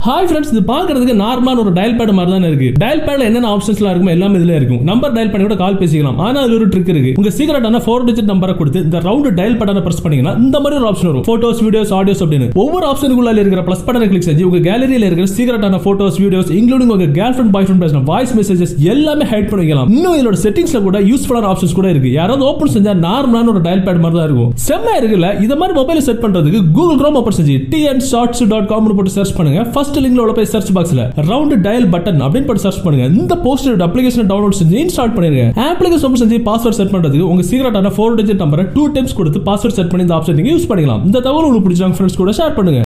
hi friends இது பார்க்கறதுக்கு நார்மலான ஒரு டயல் பேட் மாதிரி தான் இருக்கு டயல் பேட்ல என்னென்ன ஆப்ஷன்ஸ்லாம் இருக்குமோ எல்லாமே இதுல இருக்கும் நம்பர் டயல் பண்ணி கூட கால் பேசிக்கலாம் ஆனா அதுல ஒரு ட்ரிக் இருக்கு உங்க சீக்கிரட்டான ஃபோர் டிஜிட் நம்பரை கொடுத்து இந்த ரவுண்ட் டயல் பட்டனை பிரஸ் பண்ணீங்கன்னா இந்த மாதிரி ஒரு ஆப்ஷன் வரும் போட்டோஸ் வீடியோஸ் ஆடியோஸ் அப்படின்னு ஒவ்வொரு ஆப்ஷனுக்குள்ள இருக்கிற பிளஸ் பட்டனை கிளிக் செஞ்சு உங்க கேலரியில இருக்கிற சீக்கிரட்டான போட்டோஸ் வீடியோஸ் இன்க்ளூடிங் உங்க கேர்ள் ஃபிரண்ட் பாய் ஃபிரண்ட் பேசின வாய்ஸ் மெசேஜஸ் எல்லாமே ஹைட் பண்ணி வைக்கலாம் இன்னும் இதோட செட்டிங்ஸ்ல கூட யூஸ்ஃபுல்லான ஆப்ஷன்ஸ் கூட இருக்கு யாராவது ஓப்பன் செஞ்சா நார்மலான ஒரு டயல் பேட் மாதிரி தான் இருக்கும் செம்ம இருக்குல்ல இத மாதிரி மொபைல் செட் பண்றதுக்கு கூகுள் Chrome ஓபன் செஞ்சு டிஎன் ஷார்ட்ஸ் டாட் காம்னு போட்டு சர்ச் பண்ணுங்க ஃபர்ஸ்ட் லிங்க்ல உள்ள போய் சர்ச் பாக்ஸ்ல ரவுண்ட் டயல் பட்டன் அப்படின்னு போட்டு சர்ச் பண்ணுங்க இந்த போஸ்டர் அப்ளிகேஷன் டவுன்லோட் செஞ்சு இன்ஸ்டால் பண்ணிருங்க அப்ளிகேஷன் ஓபன் செஞ்சு பாஸ்வேர்ட் செட் பண்றதுக்கு உங்க சீக்கிரட்டான ஃபோர் டிஜிட் நம்பரை டூ டைம்ஸ் கொடுத்து பாஸ்வேர்ட் செட் பண்ணி இந்த ஆப்ஷன் நீங்க யூஸ் பண்ணிக்கலாம் இந்த தகவல் உங்களுக்கு பிடிச்சாங்க ஃப்ரெண்ட்ஸ் கூட ஷேர் பண்ணுங்க